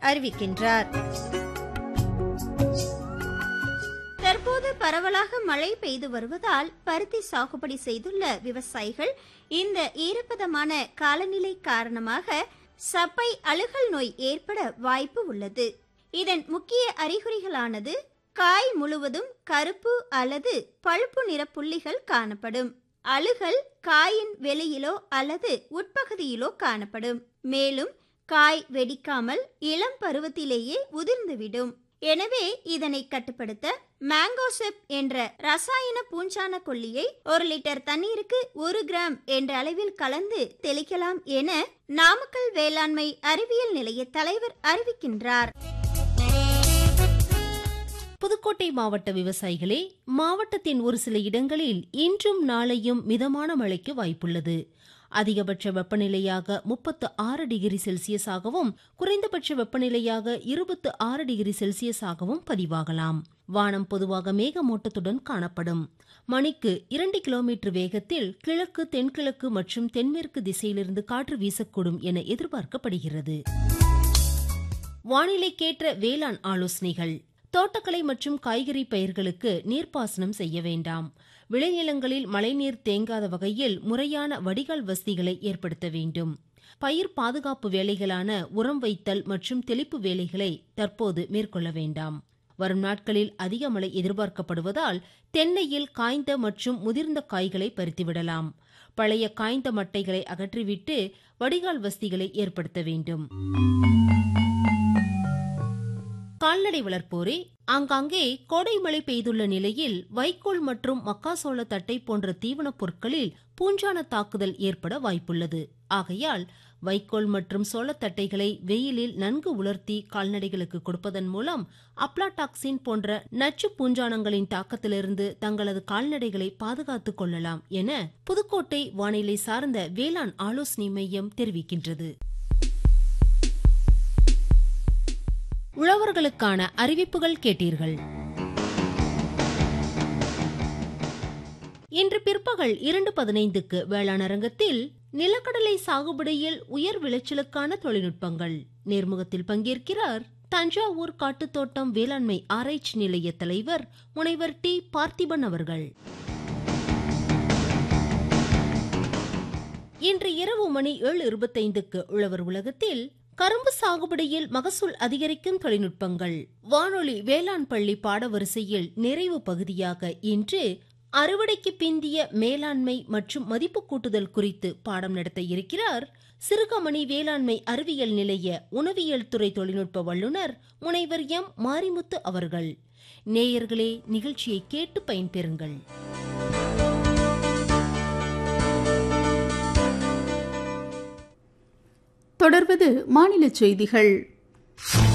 அறிவிக்கின்றார் தற்போது பரவலாக மழை பெய்து வருவதால் பருத்தி சாகுபடி செய்துள்ள விவசாயிகள் இந்த ஈரப்பதமான காலநிலை காரணமாக சப்பை அழுகல் நோய் ஏற்பட வாய்ப்பு உள்ளது இதன் முக்கிய அறிகுறிகளானது காய் முழுவதும் கருப்பு அல்லது பழுப்பு நிற புள்ளிகள் காணப்படும் அழுகல் காயின் வெளியிலோ அல்லது உட்பகுதியிலோ காணப்படும் மேலும் காய் வெடிக்காமல் இளம் பருவத்திலேயே உதிர்ந்துவிடும் எனவே இதனை கட்டுப்படுத்த மேங்கோசெப் என்ற ரசாயன பூஞ்சான கொல்லியை ஒரு லிட்டர் தண்ணீருக்கு ஒரு கிராம் என்ற அளவில் கலந்து தெளிக்கலாம் என நாமக்கல் வேளாண்மை அறிவியல் நிலைய தலைவர் அறிவிக்கின்றார் புதுக்கோட்டை மாவட்ட விவசாயிகளே மாவட்டத்தின் ஒரு சில இடங்களில் இன்றும் நாளையும் மிதமான மழைக்கு வாய்ப்புள்ளது அதிகபட்ச வெப்பநிலையாக முப்பத்து ஆறு டிகிரி செல்சியஸாகவும் குறைந்தபட்ச வெப்பநிலையாக இருபத்து ஆறு டிகிரி செல்சியஸாகவும் பதிவாகலாம் வானம் பொதுவாக மேகமூட்டத்துடன் காணப்படும் மணிக்கு இரண்டு கிலோமீட்டர் வேகத்தில் கிழக்கு தென்கிழக்கு மற்றும் தென்மேற்கு திசையிலிருந்து காற்று வீசக்கூடும் என எதிர்பார்க்கப்படுகிறது வானிலைக்கேற்ற வேளாண் ஆலோசனைகள் தோட்டக்கலை மற்றும் காய்கறி பயிர்களுக்கு நீர்ப்பாசனம் செய்ய வேண்டாம் விளைநிலங்களில் மழைநீர் தேங்காத வகையில் முறையான வடிகால் வசதிகளை ஏற்படுத்த வேண்டும் பயிர் பாதுகாப்பு வேலைகளான உரம் வைத்தல் மற்றும் தெளிப்பு வேலைகளை தற்போது மேற்கொள்ள வேண்டாம் வரும் நாட்களில் அதிக மழை எதிர்பார்க்கப்படுவதால் தென்னையில் காய்ந்த மற்றும் முதிர்ந்த காய்களை பறித்துவிடலாம் பழைய காய்ந்த மட்டைகளை அகற்றிவிட்டு வடிகால் வசதிகளை ஏற்படுத்த வேண்டும் கால்நடை வளர்ப்போரே ஆங்காங்கே கோடை மழை பெய்துள்ள நிலையில் வைக்கோல் மற்றும் மக்காசோள தட்டை போன்ற தீவனப் பொருட்களில் பூஞ்சான தாக்குதல் ஏற்பட வாய்ப்புள்ளது ஆகையால் வைக்கோல் மற்றும் சோளத்தட்டைகளை வெயிலில் நன்கு உலர்த்தி கால்நடைகளுக்கு கொடுப்பதன் மூலம் அப்லாடாக்சின் போன்ற நச்சு பூஞ்சானங்களின் தாக்கத்திலிருந்து தங்களது கால்நடைகளை பாதுகாத்துக் கொள்ளலாம் என புதுக்கோட்டை வானிலை சார்ந்த வேளாண் ஆலோசனை மையம் தெரிவிக்கின்றது உழவர்களுக்கான அறிவிப்புகள் கேட்டீர்கள் இன்று பிற்பகல் இரண்டு பதினைந்துக்கு வேளாண் அரங்கத்தில் நிலக்கடலை சாகுபடியில் உயர் விளைச்சலுக்கான தொழில்நுட்பங்கள் நேர்முகத்தில் பங்கேற்கிறார் தஞ்சாவூர் காட்டுத்தோட்டம் வேளாண்மை ஆராய்ச்சி நிலைய தலைவர் முனைவர் டி பார்த்திபன் அவர்கள் இன்று இரவு மணி ஏழு இருபத்தைந்துக்கு உழவர் உலகத்தில் கரும்பு சாகுபடியில் மகசூல் அதிகரிக்கும் தொழில்நுட்பங்கள் வானொலி வேளாண் பள்ளி பாடவரிசையில் நிறைவு பகுதியாக இன்று அறுவடைக்கு பிந்திய மேலாண்மை மற்றும் மதிப்பு கூட்டுதல் குறித்து பாடம் நடத்த இருக்கிறார் சிறுகமணி வேளாண்மை அறிவியல் நிலைய உணவியல் துறை தொழில்நுட்ப வல்லுநர் முனைவர் எம் மாரிமுத்து அவர்கள் நேயர்களே நிகழ்ச்சியை கேட்டு பயன்பெறுங்கள் தொடர்வது மாநில செய்திகள்